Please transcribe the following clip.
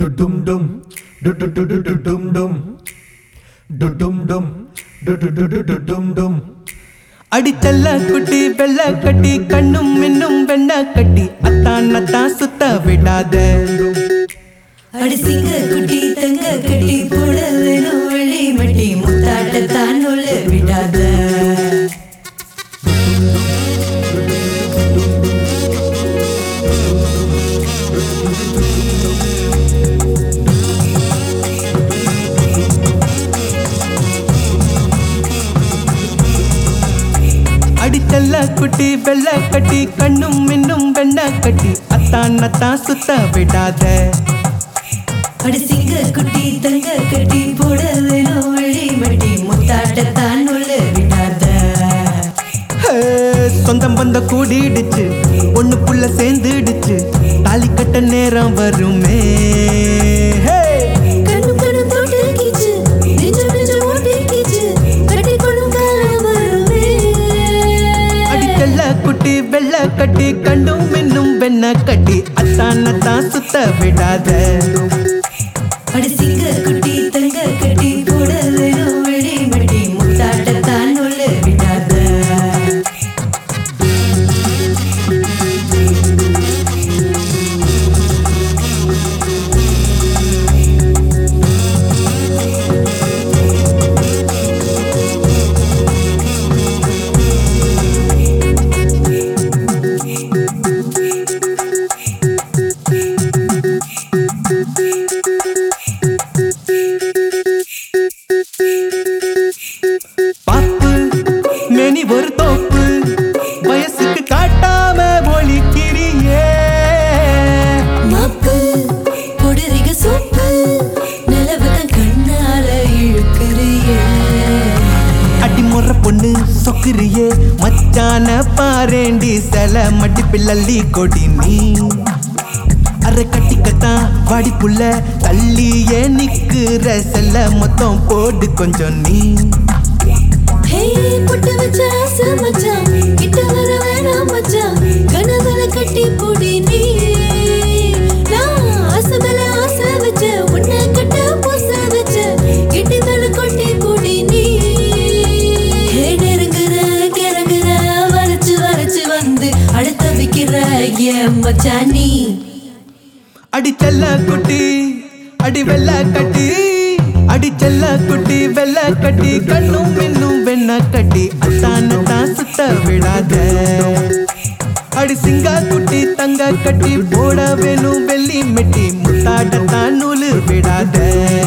டுடும் டும் டு டு டு டு டு டும் டும் டுடும் டும் டு டு டு டு டு டும் டும் அடிச்சல்ல குட்டி வெள்ள கட்டி கண்ணும் மின்னும் வெண்ண கட்டி அத்தான் அத்தான் சுத்த விடாத அடிசிங்க குட்டி தங்க கட்டி போட வேணும் வெள்ளி மட்டி முத்தாட்டத்தான் உள்ள விடாத அடிச்சல்ல குட்டி வெள்ள கட்டி கண்ணும் மின்னும் வெண்ண கட்டி அத்தான் அத்தான் சுத்த விடாத அடிசிங்க குட்டி தங்க கட்டி போட வேணும் வெள்ளி மட்டி முத்தாட்டத்தான் உள்ள விடாத ஹே, சொந்தம் பந்த கூடிடுச்சு ஒண்ணுக்குள்ள சேர்ந்துடுச்சு தாலி கட்ட நேரம் வருமே ஹே கண்ணு கண்ணு தொட்டு கீச்சு நெஞ்சு நெஞ்சு ஓட்டி கீச்சு கட்டி கொள்ளும் காலம் வருமே அடிச்சல்ல குட்டி வெள்ள கட்டி கண்டும் மின்னும் வெண்ண கட்டி அத்தான் அத்தான் சுத்த விடாத அடிசிங்க குட்டி தங்க கட்டி போட வேணும் வெள்ளி மட்டி முத்தாட்டத்தான் உள்ள விடாத பாப்பு மேனி ஒரு தோப்பு வயசுக்கு காட்டாம ஒழிக்கிறியே மாப்பு பொடுதிக சோப்பு நிலவுதான் கண்ணால இழுக்கிறியே அடி முறை பொண்ணு சொக்குறியே மச்சான பாரேண்டி செல மட்டி பிள்ளி கொடி நீ அரை கட்டிக்கத்தான் வாடி புள்ள தள்ளியே நிக்குற செல்ல மொத்தம் போடு கொஞ்சம் நீ ஹே பொட்டு வச்ச ஆசை மச்சான் கிட்ட வர வேணாம் மச்சான் கனவுல கட்டி போடி நீ நான் ஆசை மேல ஆசை வச்ச உன்னை கட்ட பூச வச்ச கிட்டி மேல கொட்டி போடி நீ ஹே நெருங்குற கிறங்குற வளைச்சு வளைச்சு வந்து அடுத்த விக்கிற என் மச்சான் நீ அடி செல்ல குட்டி அடி வெள்ள கட்டி அடி செல்ல குட்டி வெள்ள கட்டி கண்ணும் மின்னும் வெண்ண கட்டி அத்தான தான் சுத்த விடாத அடி சிங்கா குட்டி தங்க கட்டி போட வேணும் வெள்ளி மெட்டி முத்தாடத்தான் நூலு விடாத